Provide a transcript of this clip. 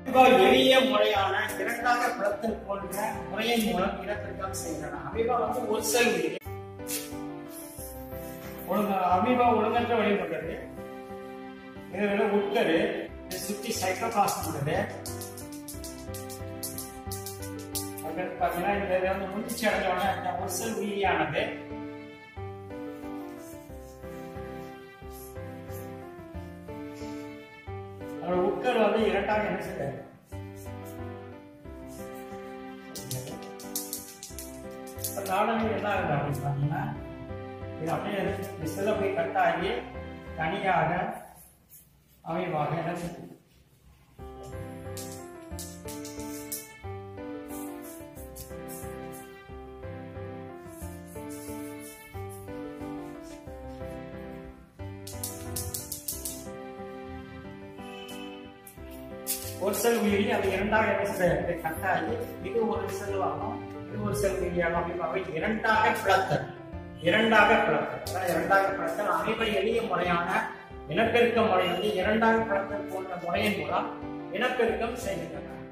amoeba எளிய முறையான இரண்டாக பிளத்தல் போன்ற முறையின் மூலம் இனப்பெருக்கம் செய்கின்றன அமீபா வந்து ஒரு செல் உயிரி ஒழுங்க அமீபா ஒழுங்கற்ற வழி கொண்டது இதுல உட்கரு இதை சுத்தி சைட்டோபிளாஸ்ம் உள்ளது அதுக்கடுத்து பாத்தீங்கன்னா இந்த இது வந்து முதிர்ச்சி அடைஞ்சோடனே இந்த ஒரு செல் உயிரியானது அதோட உட்கரு வந்து இரண்டாக என்ன செய்யாது நாடகம் என்ன ஆகுது அப்படின்னு பார்த்தீங்கன்னா இது அப்படியே இந்த செல்லை போய் கட் ஆகி தனியாக அமைவாக என்ன செய்யுது ஒரு செல் உயிரி அது இரண்டாக என்ன செய்யுது கட் ஆகி இது ஒரு செல் ஆகும் இது ஒரு செல் உயிரியாக அமைப்பாக இரண்டாக பிளத்தல் இரண்டாக பிளத்தல் அதாவது இரண்டாக பிளத்தல் அமைப்பை எளிய முறையான இனப்பெருக்க முறை வந்து இரண்டாக பிளத்தல் போன்ற முறையின் மூலம் இனப்பெருக்கம் செய்கின்றன